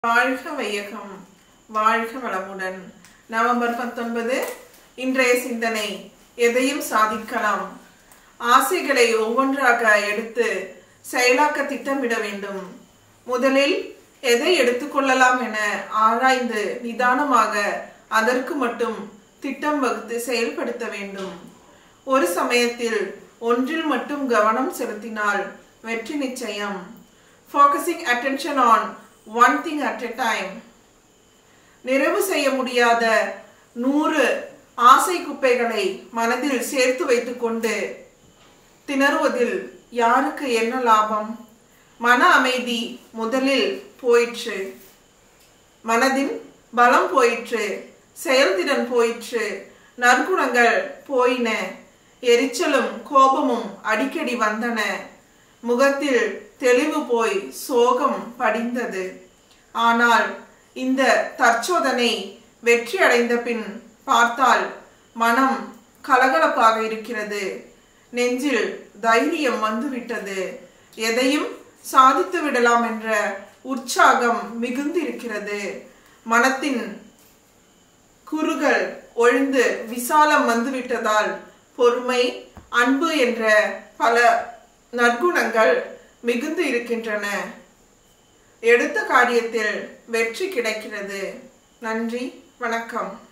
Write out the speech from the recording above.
வாழ்க வையகம் வாழ்க வளமுடன் நவம்பர் பத்தொன்பது இன்றைய சிந்தனை எதையும் சாதிக்கலாம் ஆசைகளை ஒவ்வொன்றாக எடுத்து செயலாக்க திட்டமிட வேண்டும் முதலில் எதை எடுத்துக்கொள்ளலாம் என ஆராய்ந்து நிதானமாக அதற்கு மட்டும் திட்டம் வகுத்து செயல்படுத்த வேண்டும் ஒரு சமயத்தில் ஒன்றில் மட்டும் கவனம் செலுத்தினால் வெற்றி நிச்சயம் focusing attention on one thing at a time நிறைவு செய்ய முடியாத நூறு ஆசை குப்பைகளை மனதில் சேர்த்து வைத்துக்கொண்டு திணறுவதில் யாருக்கு என்ன லாபம் மன அமைதி முதலில் போயிற்று மனதின் பலம் போயிற்று செயல்திறன் போயிற்று நற்குணங்கள் போயின எரிச்சலும் கோபமும் அடிக்கடி வந்தன முகத்தில் தெளிவு போய் சோகம் படிந்தது ஆனால் இந்த தற்சோதனை வெற்றி அடைந்த பின் பார்த்தால் மனம் கலகலப்பாக இருக்கிறது நெஞ்சில் தைரியம் வந்துவிட்டது எதையும் சாதித்து விடலாம் என்ற உற்சாகம் மிகுந்திருக்கிறது மனத்தின் குறுகள் ஒழிந்து விசாலம் வந்துவிட்டதால் பொறுமை அன்பு என்ற பல நற்குணங்கள் மிகுந்து இருக்கின்றன எடுத்த காரியத்தில் வெற்றி கிடைக்கிறது நன்றி வணக்கம்